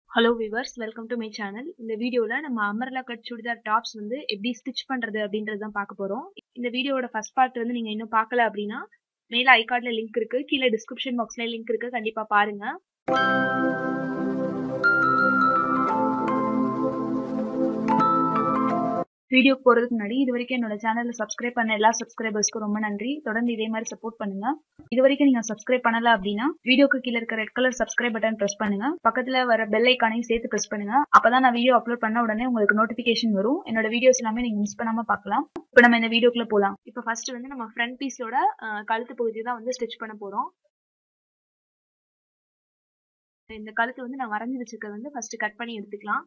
hello viewers welcome to my channel இந்த வீடியோவில் நம்ம அமர்லா கட் சுடிதார் டாப்ஸ் வந்து எப்படி ஸ்டிச் பண்ணுறது அப்படின்றது தான் பார்க்க போகிறோம் இந்த வீடியோவோட ஃபர்ஸ்ட் பார்ட் வந்து நீங்கள் இன்னும் பார்க்கல அப்படின்னா மேலே ஐகார்டில் லிங்க் இருக்குது கீழே டிஸ்கிரிப்ஷன் பாக்ஸில் லிங்க் இருக்குது கண்டிப்பாக பாருங்கள் வீடியோ போகிறதுக்கு முன்னாடி இது வரைக்கும் என்னோட சேனலில் சப்ஸ்கிரைப் பண்ண எல்லா சப்ஸ்கிரைபர்ஸ்க்கும் ரொம்ப நன்றி தொடர்ந்து இதே மாதிரி சப்போர்ட் பண்ணுங்க இது வரைக்கும் நீங்க சப்ஸ்கிரைப் பண்ணல அப்படின்னா வீடியோக்கு கீழே இருக்க red colour subscribe button press பண்ணுங்க பக்கத்துல வர பெல் ஐக்கானையும் சேர்த்து பிரஸ் பண்ணுங்க அப்பதான் நான் வீடியோ அப்லோட் பண்ண உடனே உங்களுக்கு நோட்டிபிகேஷன் வரும் என்னோட வீடியோஸ் எல்லாமே நீங்க மிஸ் பண்ணாம பார்க்கலாம் இப்போ நம்ம இந்த வீடியோக்குள்ள போலாம் இப்போ ஃபர்ஸ்ட் வந்து நம்ம ஃப்ரண்ட் பீஸோட கழுத்து பகுதி தான் வந்து ஸ்டிச் பண்ண போறோம் இந்த கழுத்து வந்து நான் வரைஞ்சி வச்சிருக்கிறது வந்து ஃபர்ஸ்ட் கட் பண்ணி எடுத்துக்கலாம்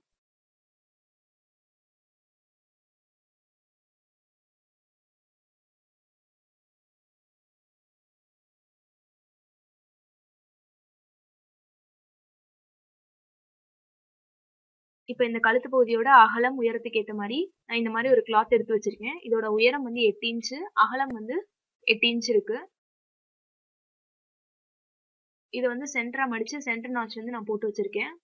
இப்போ இந்த கழுத்து பகுதியோட அகலம் உயரத்துக்கு ஏற்ற மாதிரி நான் இந்த மாதிரி ஒரு கிளாத் எடுத்து வச்சிருக்கேன் இதோட உயரம் வந்து எட்டு இன்ச்சு அகலம் வந்து எட்டு இன்ச் இருக்கு இதை வந்து சென்டரா மடிச்சு சென்டர் நாச் வந்து நான் போட்டு வச்சிருக்கேன்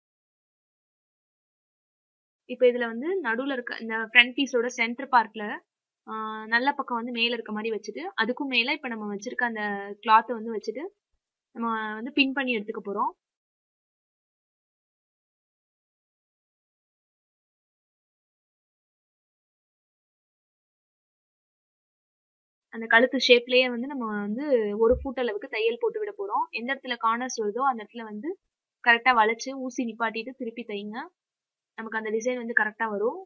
இப்போ இதுல வந்து நடுவுல இருக்க இந்த ஃப்ரண்ட் பீஸோட சென்டர் பார்ட்ல நல்ல பக்கம் வந்து மேல இருக்க மாதிரி வச்சுட்டு அதுக்கும் மேல இப்ப நம்ம வச்சிருக்க அந்த கிளாத்தை வந்து வச்சுட்டு நம்ம வந்து பின் பண்ணி எடுத்துக்க போறோம் அந்த கழுத்து ஷேப்லயே வந்து நம்ம வந்து ஒரு ஃபுட் அளவுக்கு தையல் போட்டு விட போறோம் எந்த இடத்துல கார்னர்ஸ் வருதோ அந்த இடத்துல வந்து கரெக்டா வளைச்சு ஊசி நிப்பாட்டிட்டு திருப்பி தைங்க நமக்கு அந்த டிசைன் வந்து கரெக்டா வரும்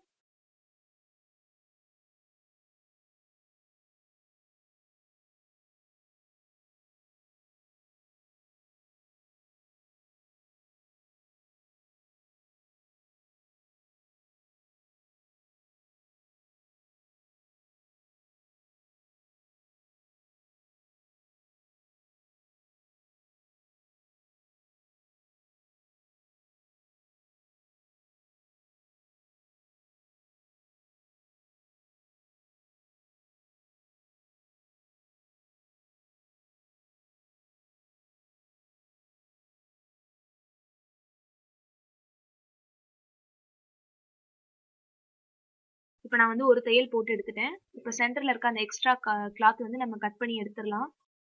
இப்போ நான் வந்து ஒரு தையல் போட்டு எடுத்துட்டேன் இப்போ சென்டர்ல இருக்க அந்த எக்ஸ்ட்ரா கிளாத் வந்து நம்ம கட் பண்ணி எடுத்துடலாம்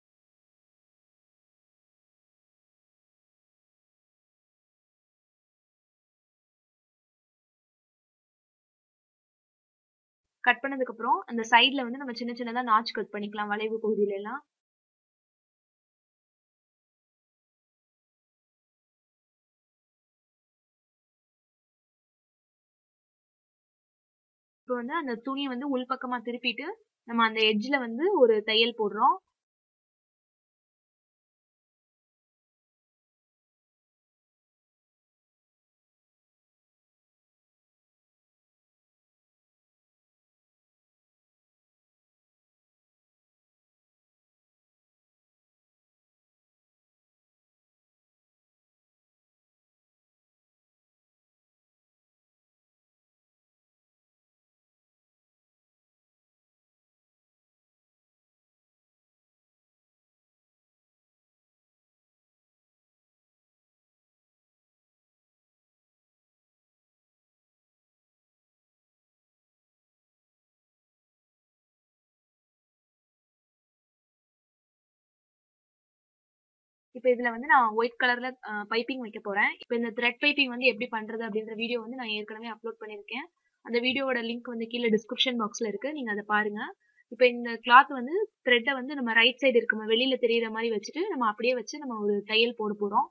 கட் பண்ணதுக்கு அப்புறம் அந்த சைட்ல வந்து நம்ம சின்ன சின்னதா நாச் கட் பண்ணிக்கலாம் வளைவு பகுதியில எல்லாம் இப்போ வந்து அந்த துணியை வந்து உள்பக்கமா திருப்பிட்டு நம்ம அந்த எட்ஜ்ல வந்து ஒரு தையல் போடுறோம் இப்போ இதுல வந்து நான் ஒயிட் கலர்ல பைப்பிங் வைக்க போறேன் இப்போ இந்த த்ரெட் பைப்பிங் வந்து எப்படி பண்றது அப்படின்ற வீடியோ வந்து நான் ஏற்கனவே அப்லோட் பண்ணிருக்கேன் அந்த வீடியோவோட லிங்க் வந்து கீழே டிஸ்கிரிப்ஷன் பாக்ஸ்ல இருக்கு நீங்க அதை பாருங்க இப்போ இந்த கிளாத் வந்து த்ரெட்டை வந்து நம்ம ரைட் சைடு இருக்குமா வெளியில தெரியுற மாதிரி வச்சுட்டு நம்ம அப்படியே வச்சு நம்ம ஒரு தையல் போட போறோம்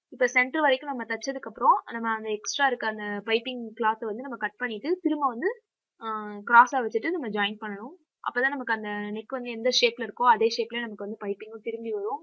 இப்போ சென்டர் வரைக்கும் நம்ம தைச்சதுக்கு அப்புறம் நம்ம அந்த எக்ஸ்ட்ரா இருக்க அந்த பைப்பிங் கிளாத்தை வந்து நம்ம கட் பண்ணிட்டு திரும்ப வந்து கிராஸா வச்சுட்டு நம்ம ஜாயின் பண்ணணும் அப்பதான் நமக்கு அந்த நெக் வந்து எந்த ஷேப்ல இருக்கோ அதே ஷேப்ல நமக்கு வந்து பைப்பிங்கும் திரும்பி வரும்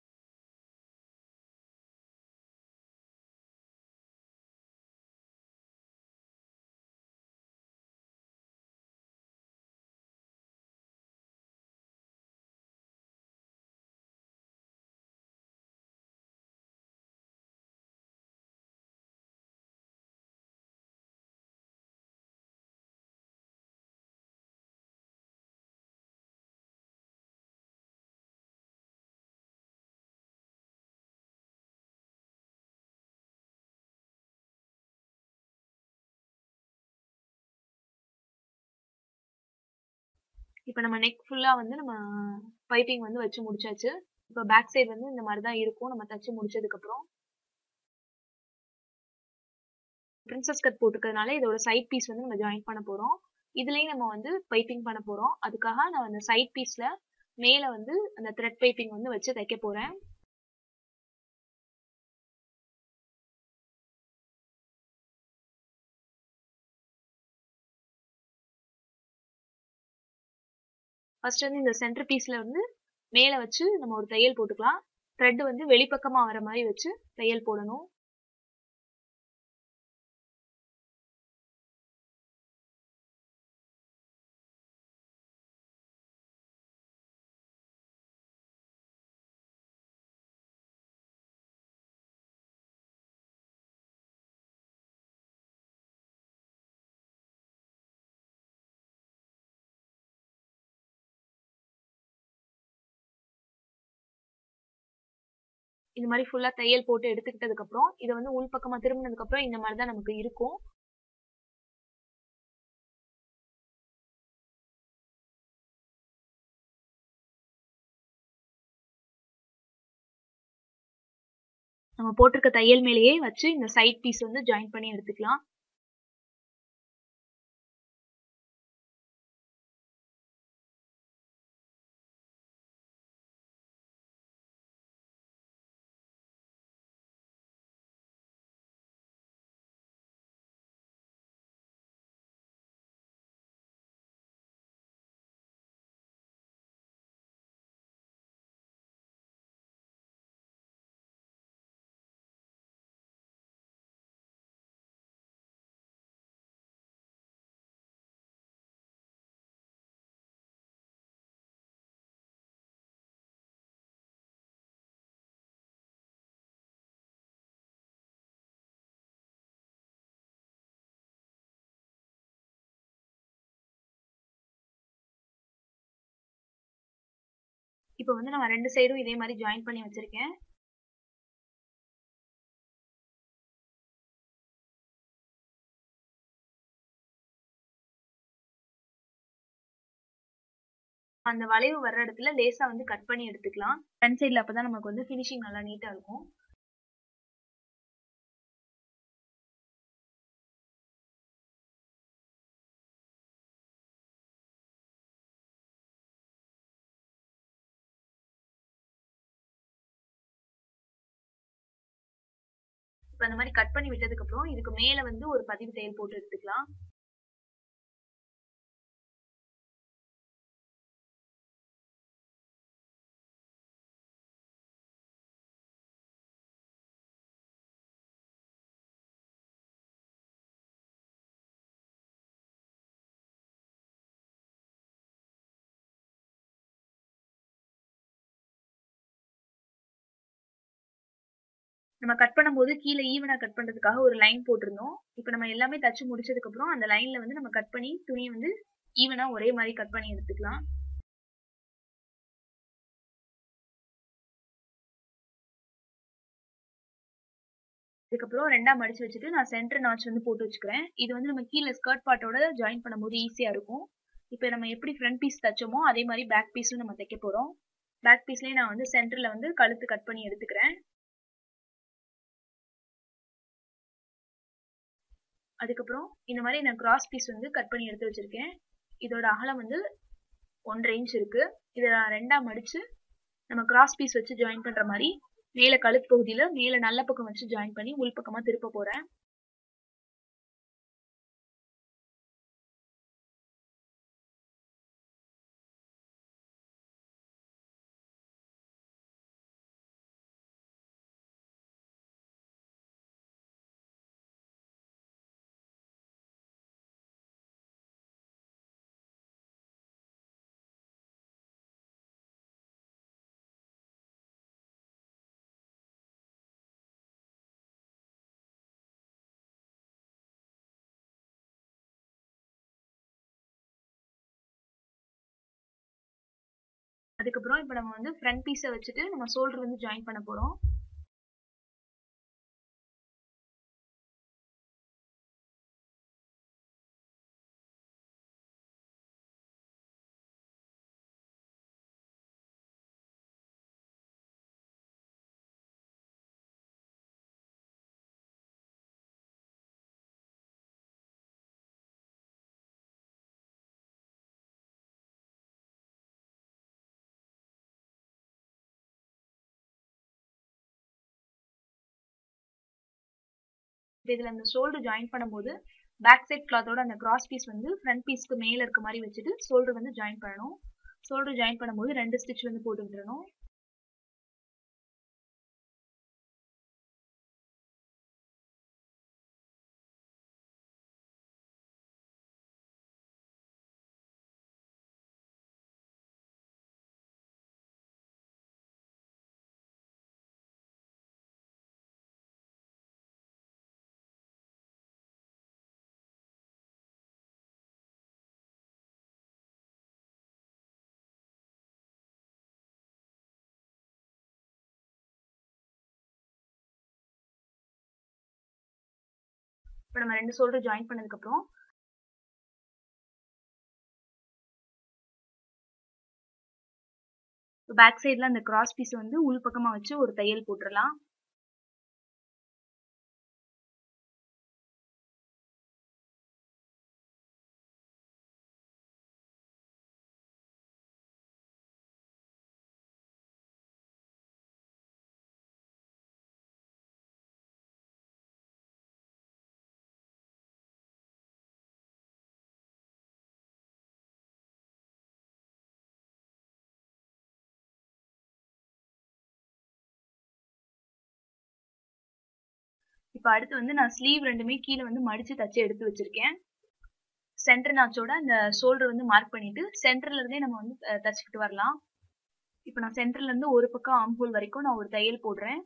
இப்போ நம்ம நெக் ஃபுல்லா வந்து நம்ம பைப்பிங் வந்து வச்சு முடிச்சாச்சு இப்போ பேக் சைடு வந்து இந்த மாதிரி தான் இருக்கும் நம்ம தச்சு முடிச்சதுக்கு அப்புறம் பிரின்சஸ் கட் போட்டுக்கிறதுனால இதோட சைட் பீஸ் வந்து நம்ம ஜாயின் பண்ண போறோம் இதுலயும் நம்ம வந்து பைப்பிங் பண்ண போறோம் அதுக்காக நான் அந்த சைட் பீஸ்ல மேல வந்து அந்த த்ரெட் பைப்பிங் வந்து வச்சு தைக்க போறேன் ஃபர்ஸ்ட் வந்து இந்த சென்டர் பீஸ்ல வந்து மேல வச்சு நம்ம ஒரு தையல் போட்டுக்கலாம் த்ரெட் வந்து வெளிப்பக்கமா வர மாதிரி வச்சு தையல் போடணும் இந்த மாதிரி ஃபுல்லா தையல் போட்டு எடுத்துக்கிட்டதுக்கு அப்புறம் இதை வந்து உள் பக்கமா திரும்பினதுக்கு அப்புறம் இந்த மாதிரி தான் நமக்கு இருக்கும் நம்ம போட்டிருக்க தையல் மேலேயே வச்சு இந்த சைட் பீஸ் வந்து ஜாயின் பண்ணி எடுத்துக்கலாம் இப்போ வந்து நம்ம ரெண்டு சைடும் இதே மாதிரி ஜாயின் பண்ணி வச்சிருக்கேன் அந்த வளைவு வர்ற இடத்துல லேசா வந்து கட் பண்ணி எடுத்துக்கலாம் ஃப்ரண்ட் சைடுல அப்பதான் நமக்கு வந்து ஃபினிஷிங் நல்லா நீட்டா இருக்கும் இப்போ அந்த மாதிரி கட் பண்ணி விட்டதுக்கு அப்புறம் இதுக்கு மேல வந்து ஒரு பதிவு தையல் போட்டு எடுத்துக்கலாம் நம்ம கட் பண்ணும்போது கீழே ஈவனா கட் பண்றதுக்காக ஒரு லைன் போட்டிருந்தோம் இப்போ நம்ம எல்லாமே தச்சு முடிச்சதுக்கு அப்புறம் அந்த லைன்ல வந்து நம்ம கட் பண்ணி துணியை வந்து ஈவனா ஒரே மாதிரி கட் பண்ணி எடுத்துக்கலாம் இதுக்கப்புறம் ரெண்டா மடிச்சு வச்சுட்டு நான் சென்டர் நாச் வந்து போட்டு வச்சுக்கிறேன் இது வந்து நம்ம கீழே ஸ்கர்ட் பார்ட்டோட ஜாயின் பண்ணும்போது ஈஸியா இருக்கும் இப்போ நம்ம எப்படி ஃப்ரண்ட் பீஸ் தைச்சோமோ அதே மாதிரி பேக் பீஸும் நம்ம தைக்க போறோம் பேக் பீஸ்லயே நான் வந்து சென்டர்ல வந்து கழுத்து கட் பண்ணி எடுத்துக்கிறேன் அதுக்கப்புறம் இந்த மாதிரி நான் கிராஸ் பீஸ் வந்து கட் பண்ணி எடுத்து வச்சிருக்கேன் இதோட அகலம் வந்து ஒன்றரை இன்ச் இருக்கு இதை நான் ரெண்டா மடிச்சு நம்ம கிராஸ் பீஸ் வச்சு ஜாயின் பண்ற மாதிரி மேல கழுத்து பகுதியில மேல நல்ல பக்கம் வச்சு ஜாயின் பண்ணி உள் பக்கமா திருப்ப போறேன் அதுக்கப்புறம் இப்போ நம்ம வந்து ஃப்ரண்ட் பீஸை வச்சுட்டு நம்ம ஷோல்டர் வந்து ஜாயின் பண்ண போறோம் இப்போ இதில் அந்த ஷோல்டர் ஜாயின் பண்ணும்போது பேக் சைட் கிளாத்தோட அந்த கிராஸ் பீஸ் வந்து ஃப்ரண்ட் பீஸ்க்கு மேலே இருக்க மாதிரி வச்சுட்டு ஷோல்டர் வந்து ஜாயின் பண்ணணும் ஷோல்டர் ஜாயின் பண்ணும்போது ரெண்டு ஸ்டிச் வந்து போட்டு விட்டுறணும் இப்போ நம்ம ரெண்டு ஷோல்டர் ஜாயின் பண்ணதுக்கப்புறம் பேக் சைடில் அந்த கிராஸ் பீஸ் வந்து உள் பக்கமாக வச்சு ஒரு தையல் போட்டுடலாம் இப்போ அடுத்து வந்து நான் ஸ்லீவ் ரெண்டுமே கீழே வந்து மடிச்சு தச்சு எடுத்து வச்சிருக்கேன் சென்டர் நாச்சோட அந்த ஷோல்டர் வந்து மார்க் பண்ணிட்டு சென்டர்ல இருந்தே நம்ம வந்து தச்சுக்கிட்டு வரலாம் இப்போ நான் சென்டர்ல இருந்து ஒரு பக்கம் ஆம்பூல் வரைக்கும் நான் ஒரு தையல் போடுறேன்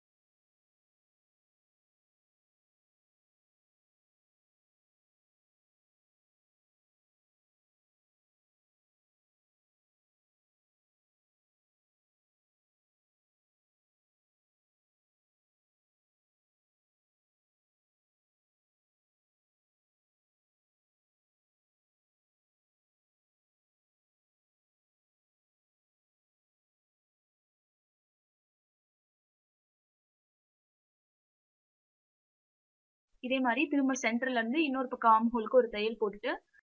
இதே மாதிரி திரும்ப சென்டர்ல இருந்து இன்னொரு பக்கம் ஆம் ஹோலுக்கு ஒரு தையல் போட்டுட்டு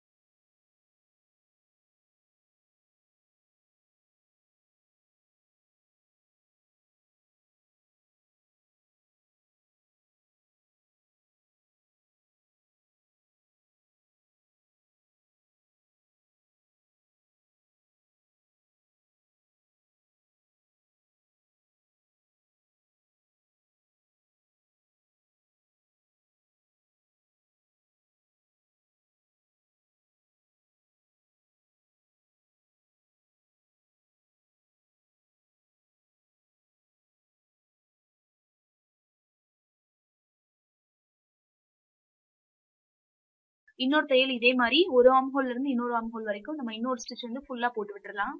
இன்னொரு தையல் இதே மாதிரி ஒரு ஆம் ஹோல்ல இருந்து இன்னொரு ஆம் ஹோல் வரைக்கும் நம்ம இன்னொரு ஸ்டிச் வந்து ஃபுல்லா போட்டு விட்டுறலாம்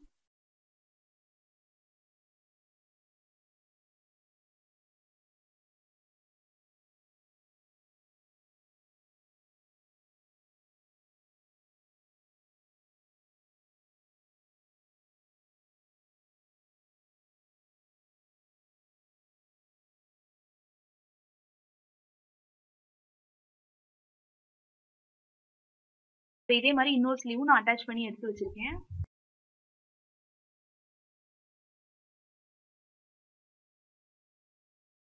இதே மாதிரி இன்னொரு ஸ்லீவும் நான் அட்டாச் பண்ணி எடுத்து வச்சிருக்கேன்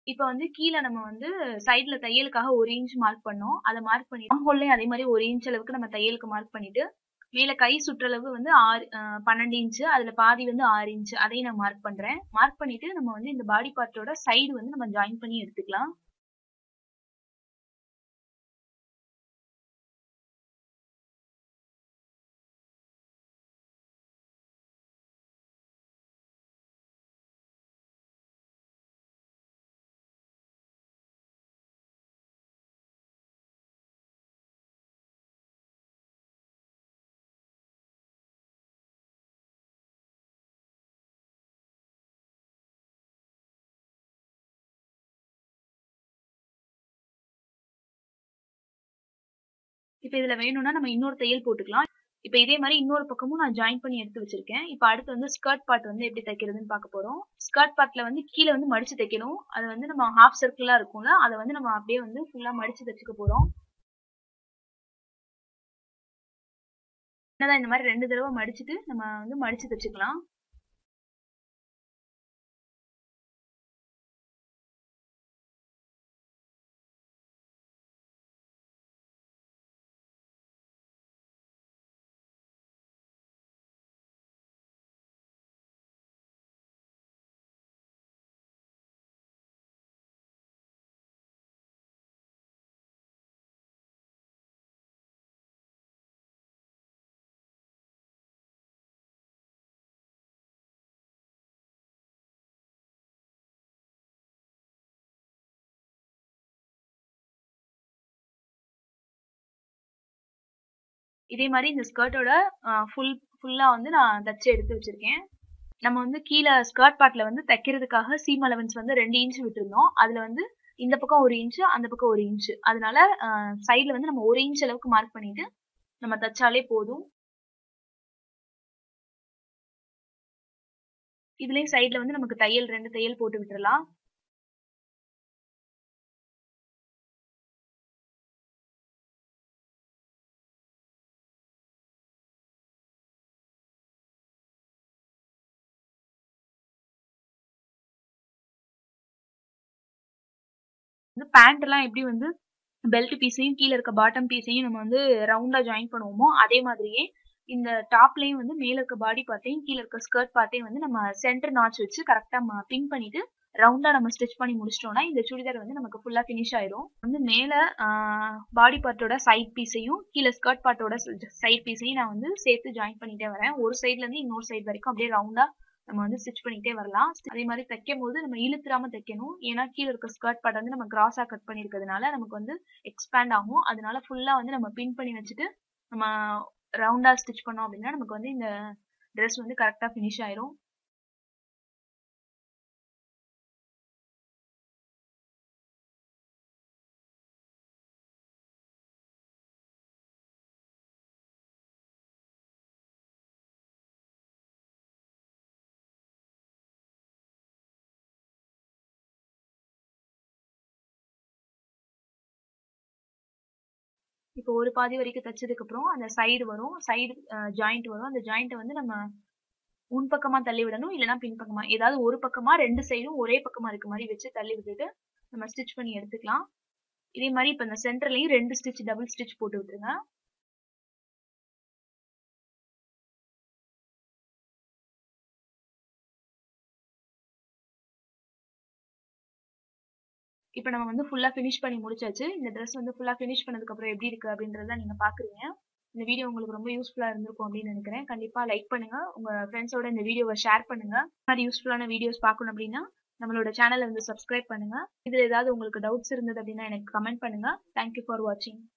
இப்போ வந்து கீழே நம்ம வந்து சைடுல தையலுக்காக ஒரு இன்ச் மார்க் பண்ணோம் அதை மார்க் பண்ணி ஹோல்லையும் அதே மாதிரி ஒரு இன்ச் அளவுக்கு நம்ம தையலுக்கு மார்க் பண்ணிட்டு மேல கை சுற்றளவு வந்து ஆறு பன்னெண்டு இன்ச்சு அதுல பாதி வந்து ஆறு இன்ச்சு அதையும் நான் மார்க் பண்றேன் மார்க் பண்ணிட்டு நம்ம வந்து இந்த பாடி பார்ட்டோட சைடு வந்து நம்ம ஜாயின் பண்ணி எடுத்துக்கலாம் இப்ப இதுல வேணும்னா நம்ம இன்னொரு தையல் போட்டுக்கலாம் இப்ப இதே மாதிரி இன்னொரு பக்கமும் நான் ஜாயின் பண்ணி எடுத்து வச்சிருக்கேன் இப்ப அடுத்து வந்து ஸ்கர்ட் பார்ட் வந்து எப்படி தைக்கிறதுன்னு பார்க்க போறோம் ஸ்கர்ட் பார்ட்ல வந்து கீழே வந்து மடிச்சு தைக்கணும் அது வந்து நம்ம ஹாஃப் சர்க்கிளா இருக்கும்ல அதை வந்து நம்ம அப்படியே வந்து ஃபுல்லா மடிச்சு தைச்சுக்க போறோம் என்னதான் இந்த மாதிரி ரெண்டு தடவை மடிச்சுட்டு நம்ம வந்து மடிச்சு தைச்சுக்கலாம் இதே மாதிரி இந்த ஸ்கர்ட்டோட ஃபுல் ஃபுல்லா வந்து நான் தச்சு எடுத்து வச்சிருக்கேன் நம்ம வந்து கீழே ஸ்கர்ட் பார்ட்ல வந்து தைக்கிறதுக்காக சீம் அலவன்ஸ் வந்து ரெண்டு இன்ச் விட்டுருந்தோம் அதுல வந்து இந்த பக்கம் ஒரு இன்ச்சு அந்த பக்கம் ஒரு இன்ச்சு அதனால சைட்ல வந்து நம்ம ஒரு இன்ச் அளவுக்கு மார்க் பண்ணிட்டு நம்ம தச்சாலே போதும் இதுலயும் சைட்ல வந்து நமக்கு தையல் ரெண்டு தையல் போட்டு விட்டுறலாம் வந்து பேண்ட் எல்லாம் எப்படி வந்து பெல்ட் பீஸையும் கீழே இருக்க பாட்டம் பீஸையும் நம்ம வந்து ரவுண்டா ஜாயின் பண்ணுவோமோ அதே மாதிரியே இந்த டாப்லயும் வந்து மேல இருக்க பாடி பார்ட்டையும் கீழே இருக்க ஸ்கர்ட் பார்ட்டையும் வந்து நம்ம சென்டர் நாச் வச்சு கரெக்டா பின் பண்ணிட்டு ரவுண்டா நம்ம ஸ்டிச் பண்ணி முடிச்சிட்டோம்னா இந்த சுடிதார் வந்து நமக்கு ஃபுல்லா ஃபினிஷ் ஆயிரும் வந்து மேல பாடி பார்ட்டோட சைட் பீஸையும் கீழே ஸ்கர்ட் பார்ட்டோட சைட் பீஸையும் நான் வந்து சேர்த்து ஜாயின் பண்ணிட்டே வரேன் ஒரு சைட்ல இருந்து இன்னொரு சைடு வரைக்கும் அப்படியே ரவுண்டா நம்ம வந்து ஸ்டிச் பண்ணிட்டே வரலாம் அதே மாதிரி தைக்கும் போது நம்ம இழுத்துறாம தைக்கணும் ஏன்னா கீழே இருக்க ஸ்கர்ட் பார்ட் வந்து நம்ம கிராஸா கட் பண்ணிருக்கிறதுனால நமக்கு வந்து எக்ஸ்பேண்ட் ஆகும் அதனால ஃபுல்லா வந்து நம்ம பின் பண்ணி வச்சுட்டு நம்ம ரவுண்டா ஸ்டிச் பண்ணோம் அப்படின்னா நமக்கு வந்து இந்த ட்ரெஸ் வந்து கரெக்டா ஃபினிஷ் ஆயிரும் இப்போ ஒரு பாதி வரைக்கும் தைச்சதுக்கு அப்புறம் அந்த சைடு வரும் சைடு ஜாயிண்ட் வரும் அந்த ஜாயிண்ட்டை வந்து நம்ம முன் பக்கமா தள்ளி விடணும் இல்லைன்னா பின் பக்கமா ஏதாவது ஒரு பக்கமா ரெண்டு சைடும் ஒரே பக்கமா இருக்க மாதிரி வச்சு தள்ளி விட்டுட்டு நம்ம ஸ்டிச் பண்ணி எடுத்துக்கலாம் இதே மாதிரி இப்போ இந்த சென்டர்லயும் ரெண்டு ஸ்டிச் டபுள் ஸ்டிச் போட்டு விட்டுருங்க இப்போ நம்ம வந்து ஃபுல்லா ஃபினிஷ் பண்ணி முடிச்சாச்சு இந்த ட்ரெஸ் வந்து ஃபுல்லா ஃபினிஷ் பண்ணதுக்கு அப்புறம் எப்படி இருக்கு அப்படின்றத நீங்க பாக்குறீங்க இந்த வீடியோ உங்களுக்கு ரொம்ப யூஸ்ஃபுல்லா இருந்திருக்கும் அப்படின்னு நினைக்கிறேன் கண்டிப்பா லைக் பண்ணுங்க உங்க ஃப்ரெண்ட்ஸோட இந்த வீடியோவை ஷேர் பண்ணுங்க இந்த மாதிரி யூஸ்ஃபுல்லான வீடியோஸ் பார்க்கணும் அப்படின்னா நம்மளோட சேனலை வந்து சப்ஸ்கிரைப் பண்ணுங்க இதுல ஏதாவது உங்களுக்கு டவுட்ஸ் இருந்தது அப்படின்னா எனக்கு கமெண்ட் பண்ணுங்க தேங்க்யூ ஃபார் வாட்சிங்